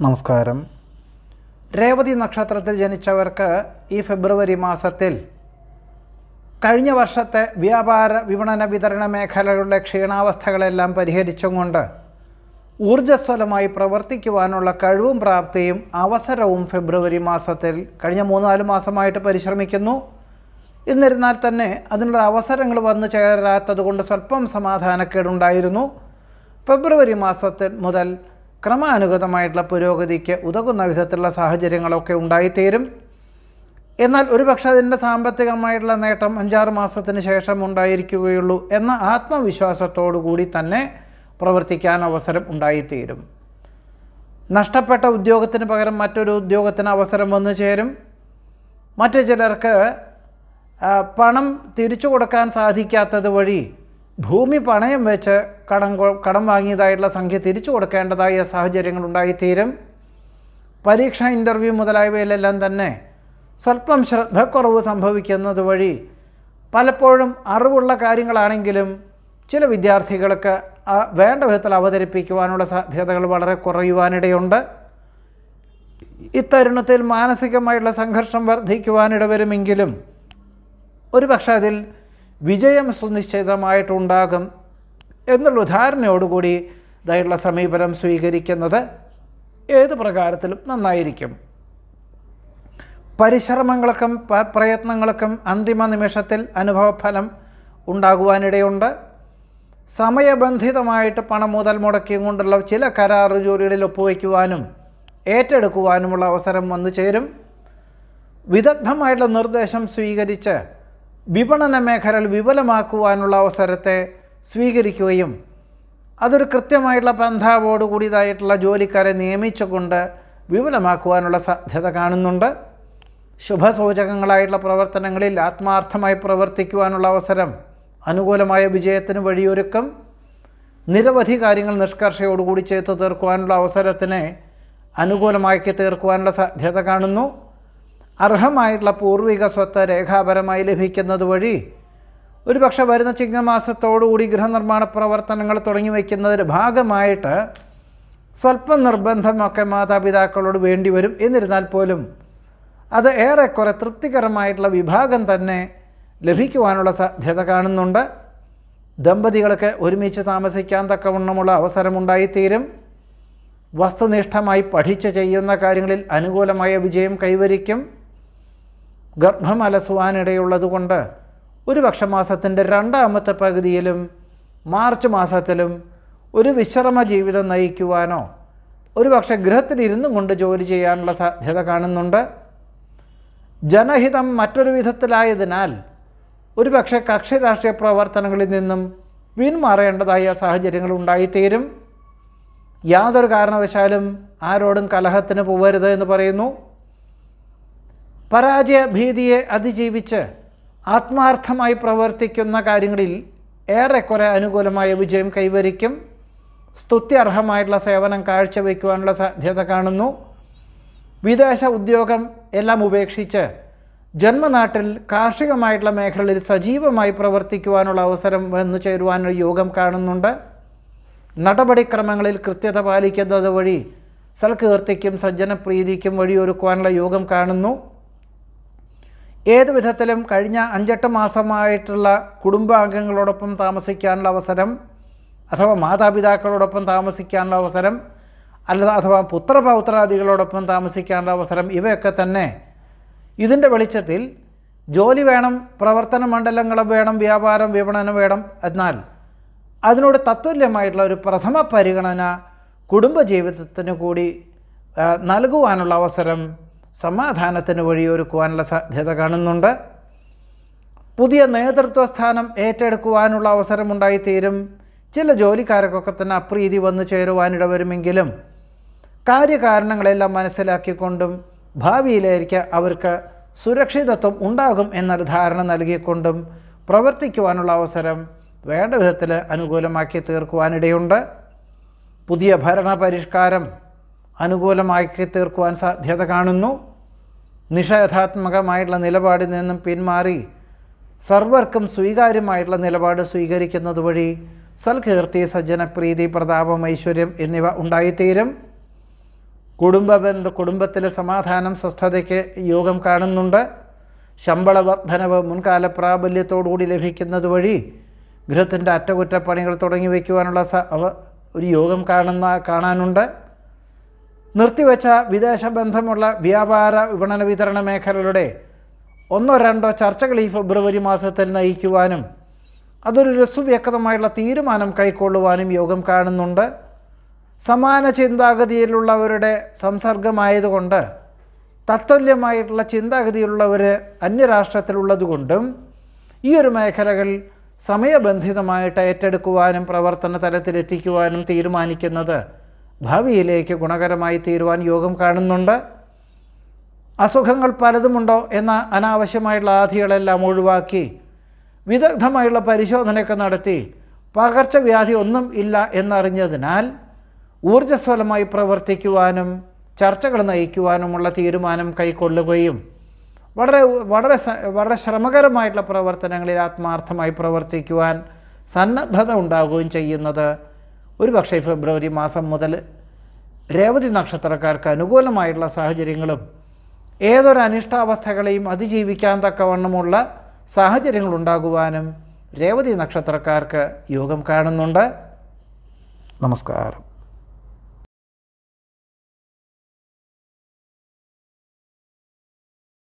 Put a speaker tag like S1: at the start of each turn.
S1: നമസ്കാരം രേവതി നക്ഷത്രത്തിൽ ജനിച്ചവർക്ക് ഈ ഫെബ്രുവരി മാസത്തിൽ കഴിഞ്ഞ വർഷത്തെ വ്യാപാര വിപണന വിതരണ മേഖലകളുടെ ക്ഷീണാവസ്ഥകളെല്ലാം പരിഹരിച്ചുകൊണ്ട് ഊർജ്ജസ്വലമായി പ്രവർത്തിക്കുവാനുള്ള കഴിവും പ്രാപ്തിയും അവസരവും ഫെബ്രുവരി മാസത്തിൽ കഴിഞ്ഞ മൂന്നാല് മാസമായിട്ട് പരിശ്രമിക്കുന്നു എന്നിരുന്നാൽ തന്നെ അതിനുള്ള അവസരങ്ങൾ വന്നു ചേരാത്തത് കൊണ്ട് സ്വല്പം സമാധാനക്കേടുണ്ടായിരുന്നു ഫെബ്രുവരി മാസത്തിൽ മുതൽ ക്രമാനുഗതമായിട്ടുള്ള പുരോഗതിക്ക് ഉതകുന്ന വിധത്തിലുള്ള സാഹചര്യങ്ങളൊക്കെ ഉണ്ടായിത്തീരും എന്നാൽ ഒരുപക്ഷെ അതിൻ്റെ സാമ്പത്തികമായിട്ടുള്ള നേട്ടം അഞ്ചാറ് മാസത്തിന് ശേഷം ഉണ്ടായിരിക്കുകയുള്ളൂ എന്ന ആത്മവിശ്വാസത്തോടു കൂടി തന്നെ പ്രവർത്തിക്കാൻ അവസരം ഉണ്ടായിത്തീരും നഷ്ടപ്പെട്ട ഉദ്യോഗത്തിന് പകരം മറ്റൊരു ഉദ്യോഗത്തിന് അവസരം വന്നു ചേരും മറ്റു ചിലർക്ക് ആ, പണം തിരിച്ചു കൊടുക്കാൻ സാധിക്കാത്തത് വഴി ഭൂമി പണയം വെച്ച് കടം കൊ- കടം വാങ്ങിയതായിട്ടുള്ള സംഖ്യ തിരിച്ചു കൊടുക്കേണ്ടതായ സാഹചര്യങ്ങൾ ഉണ്ടായിത്തീരും പരീക്ഷ ഇൻ്റർവ്യൂ മുതലായവയിലെല്ലാം തന്നെ സ്വല്പം ശ്രദ്ധക്കുറവ് സംഭവിക്കുന്നത് വഴി പലപ്പോഴും അറിവുള്ള കാര്യങ്ങളാണെങ്കിലും ചില വിദ്യാർത്ഥികൾക്ക് ആ വേണ്ട വിധത്തിൽ അവതരിപ്പിക്കുവാനുള്ള സാധ്യതകൾ വളരെ കുറയുവാനിടയുണ്ട് ഇത്തരുണത്തിൽ മാനസികമായിട്ടുള്ള സംഘർഷം വർദ്ധിക്കുവാനിടവരുമെങ്കിലും ഒരുപക്ഷെ അതിൽ വിജയം സുനിശ്ചിതമായിട്ടുണ്ടാകും എന്നുള്ള ധാരണയോടുകൂടി ഇതായിട്ടുള്ള സമീപനം സ്വീകരിക്കുന്നത് ഏത് പ്രകാരത്തിലും നന്നായിരിക്കും പരിശ്രമങ്ങൾക്കും പ- പ്രയത്നങ്ങൾക്കും അന്തിമ നിമിഷത്തിൽ അനുഭവഫലം ഉണ്ടാകുവാനിടയുണ്ട് സമയബന്ധിതമായിട്ട് പണം മുതൽ മുടക്കിയും കൊണ്ടുള്ള ചില കരാറ് ജോലികളിൽ ഒപ്പുവയ്ക്കുവാനും ഏറ്റെടുക്കുവാനുമുള്ള അവസരം വന്നു ചേരും വിദഗ്ധമായിട്ടുള്ള നിർദ്ദേശം സ്വീകരിച്ച് വിപണന മേഖലകൾ വിപുലമാക്കുവാനുള്ള അവസരത്തെ സ്വീകരിക്കുകയും അതൊരു കൃത്യമായിട്ടുള്ള പന്ഥാവോടുകൂടിയതായിട്ടുള്ള ജോലിക്കാരെ നിയമിച്ചുകൊണ്ട് വിപുലമാക്കുവാനുള്ള സാധ്യത കാണുന്നുണ്ട് ശുഭസൂചകങ്ങളായിട്ടുള്ള പ്രവർത്തനങ്ങളിൽ ആത്മാർത്ഥമായി പ്രവർത്തിക്കുവാനുള്ള അവസരം അനുകൂലമായ വിജയത്തിന് വഴിയൊരുക്കും നിരവധി കാര്യങ്ങൾ നിഷ്കർഷയോടുകൂടി ചെയ്തു തീർക്കുവാനുള്ള അവസരത്തിനെ അനുകൂലമാക്കി തീർക്കുവാനുള്ള സാധ്യത കാണുന്നു അർഹമായിട്ടുള്ള പൂർവിക സ്വത്ത് രേഖാപരമായി ലഭിക്കുന്നത് വഴി ഒരുപക്ഷെ വരുന്ന ചിങ്ങമാസത്തോടുകൂടി ഗൃഹനിർമ്മാണ പ്രവർത്തനങ്ങൾ തുടങ്ങി വയ്ക്കുന്നതിൻ്റെ ഭാഗമായിട്ട് സ്വല്പം നിർബന്ധമൊക്കെ മാതാപിതാക്കളോട് വേണ്ടി വരും എന്നിരുന്നാൽ പോലും അത് ഏറെക്കുറെ തൃപ്തികരമായിട്ടുള്ള വിഭാഗം തന്നെ ലഭിക്കുവാനുള്ള സാധ്യത കാണുന്നുണ്ട് ദമ്പതികൾക്ക് ഒരുമിച്ച് താമസിക്കാൻ തക്കവണ്ണമുള്ള അവസരമുണ്ടായിത്തീരും വസ്തുനിഷ്ഠമായി പഠിച്ച് ചെയ്യുന്ന കാര്യങ്ങളിൽ അനുകൂലമായ വിജയം കൈവരിക്കും ഗർഭം അലസുവാനിടയുള്ളതുകൊണ്ട് ഒരുപക്ഷ മാസത്തിൻ്റെ രണ്ടാമത്തെ പകുതിയിലും മാർച്ച് മാസത്തിലും ഒരു വിശ്രമ ജീവിതം നയിക്കുവാനോ ഒരുപക്ഷെ ഗൃഹത്തിലിരുന്നും കൊണ്ട് ജോലി ചെയ്യാനുള്ള സാധ്യത കാണുന്നുണ്ട് ജനഹിതം മറ്റൊരു വിധത്തിലായതിനാൽ ഒരുപക്ഷെ കക്ഷി രാഷ്ട്രീയ പ്രവർത്തനങ്ങളിൽ നിന്നും പിന്മാറേണ്ടതായ സാഹചര്യങ്ങൾ ഉണ്ടായിത്തീരും യാതൊരു കാരണവശാലും ആരോടും കലഹത്തിന് പോവരുത് എന്ന് പറയുന്നു പരാജയ ഭീതിയെ അതിജീവിച്ച് ആത്മാർത്ഥമായി പ്രവർത്തിക്കുന്ന കാര്യങ്ങളിൽ ഏറെക്കുറെ അനുകൂലമായ വിജയം കൈവരിക്കും സ്തുത്യർഹമായിട്ടുള്ള സേവനം കാഴ്ചവെക്കുവാനുള്ള സാധ്യത കാണുന്നു വിദേശ ഉദ്യോഗം എല്ലാം ഉപേക്ഷിച്ച് ജന്മനാട്ടിൽ കാർഷികമായിട്ടുള്ള മേഖലയിൽ സജീവമായി പ്രവർത്തിക്കുവാനുള്ള അവസരം വന്നു ചേരുവാനുള്ള യോഗം കാണുന്നുണ്ട് നടപടിക്രമങ്ങളിൽ കൃത്യത പാലിക്കുന്നത് വഴി സൽകീർത്തിക്കും സജ്ജനപ്രീതിക്കും വഴിയൊരുക്കുവാനുള്ള യോഗം കാണുന്നു ഏത് വിധത്തിലും കഴിഞ്ഞ അഞ്ചെട്ട് മാസമായിട്ടുള്ള കുടുംബാംഗങ്ങളോടൊപ്പം താമസിക്കാനുള്ള അവസരം അഥവാ മാതാപിതാക്കളോടൊപ്പം താമസിക്കാനുള്ള അവസരം അല്ല അഥവാ പുത്രപൗത്രാദികളോടൊപ്പം താമസിക്കാനുള്ള അവസരം ഇവയൊക്കെ തന്നെ ഇതിൻ്റെ വെളിച്ചത്തിൽ ജോലി വേണം പ്രവർത്തന മണ്ഡലങ്ങളും വേണം വ്യാപാരം വിപണനം വേണം എന്നാൽ അതിനോട് തത്തുല്യമായിട്ടുള്ള ഒരു പ്രഥമ പരിഗണന കുടുംബജീവിതത്തിന് കൂടി ആ, നൽകുവാനുള്ള അവസരം സമാധാനത്തിന് വഴിയൊരുക്കുവാനുള്ള സാധ്യത കാണുന്നുണ്ട് പുതിയ നേതൃത്വ സ്ഥാനം ഏറ്റെടുക്കുവാനുള്ള അവസരമുണ്ടായിത്തീരും ചില ജോലിക്കാർക്കൊക്കെ തന്നെ അപ്രീതി വന്നു ചേരുവാനിടവരുമെങ്കിലും കാര്യകാരണങ്ങളെല്ലാം മനസ്സിലാക്കിക്കൊണ്ടും ഭാവിയിലേക്ക് അവർക്ക് സുരക്ഷിതത്വം ഉണ്ടാകും എന്നൊരു ധാരണ നൽകിക്കൊണ്ടും പ്രവർത്തിക്കുവാനുള്ള അവസരം വേണ്ട വിധത്തിൽ അനുകൂലമാക്കി തീർക്കുവാനിടയുണ്ട് പുതിയ ഭരണ പരിഷ്കാരം അനുകൂലമാക്കി തീർക്കുവാൻ സാധ്യത കാണുന്നു നിഷേധാത്മകമായിട്ടുള്ള നിലപാടിൽ നിന്നും പിന്മാറി സർവർക്കും സ്വീകാര്യമായിട്ടുള്ള നിലപാട് സ്വീകരിക്കുന്നത് വഴി സൽകീർത്തി സജ്ജനപ്രീതി പ്രതാപം ഐശ്വര്യം എന്നിവ ഉണ്ടായിത്തീരും കുടുംബ ബന്ധ കുടുംബത്തിലെ സമാധാനം സ്വസ്ഥതയ്ക്ക് യോഗം കാണുന്നുണ്ട് ശമ്പള വർധനവ് മുൻകാല പ്രാബല്യത്തോടുകൂടി ലഭിക്കുന്നത് വഴി ഗൃഹത്തിൻ്റെ അറ്റകുറ്റപ്പണികൾ തുടങ്ങി വയ്ക്കുവാനുള്ള സ അവ- ഒരു യോഗം കാണുന്ന കാണാനുണ്ട് നിർത്തിവെച്ച വിദേശ ബന്ധമുള്ള വ്യാപാര വിപണന വിതരണ മേഖലകളുടെ ഒന്നോ രണ്ടോ ചർച്ചകൾ ഈ ഫെബ്രുവരി മാസത്തിൽ നയിക്കുവാനും അതൊരു സുവ്യക്തമായുള്ള തീരുമാനം കൈക്കൊള്ളുവാനും യോഗം കാണുന്നുണ്ട് സമാന ചിന്താഗതിയിലുള്ളവരുടെ സംസർഗമായതുകൊണ്ട് തത്തുല്യമായിട്ടുള്ള ചിന്താഗതിയുള്ളവർ അന്യരാഷ്ട്രത്തിലുള്ളതുകൊണ്ടും ഈ ഒരു മേഖലകൾ സമയബന്ധിതമായിട്ട് ഏറ്റെടുക്കുവാനും പ്രവർത്തന തലത്തിലെത്തിക്കുവാനും തീരുമാനിക്കുന്നത് ഭാവിയിലേക്ക് ഗുണകരമായി തീരുവാൻ യോഗം കാണുന്നുണ്ട് അസുഖങ്ങൾ പലതുമുണ്ടോ എന്ന അനാവശ്യമായിട്ടുള്ള ആധികളെല്ലാം ഒഴിവാക്കി വിദഗ്ധമായുള്ള പരിശോധനയൊക്കെ നടത്തി പകർച്ചവ്യാധി ഒന്നും ഇല്ല എന്നറിഞ്ഞതിനാൽ ഊർജ്ജസ്വലമായി പ്രവർത്തിക്കുവാനും ചർച്ചകൾ നയിക്കുവാനുമുള്ള തീരുമാനം കൈക്കൊള്ളുകയും വളരെ വളരെ സ- വളരെ ശ്രമകരമായിട്ടുള്ള പ്രവർത്തനങ്ങളിൽ ആത്മാർത്ഥമായി പ്രവർത്തിക്കുവാൻ സന്നദ്ധത ഉണ്ടാകുകയും ചെയ്യുന്നത് ഒരുപക്ഷെ ഫെബ്രുവരി മാസം മുതൽ രേവതി നക്ഷത്രക്കാർക്ക് അനുകൂലമായിട്ടുള്ള സാഹചര്യങ്ങളും ഏതൊരു അനിഷ്ടാവസ്ഥകളെയും അതിജീവിക്കാൻ തക്കവണ്ണമുള്ള സാഹചര്യങ്ങൾ ഉണ്ടാകുവാനും രേവതി നക്ഷത്രക്കാർക്ക് യോഗം കാണുന്നുണ്ട് നമസ്കാരം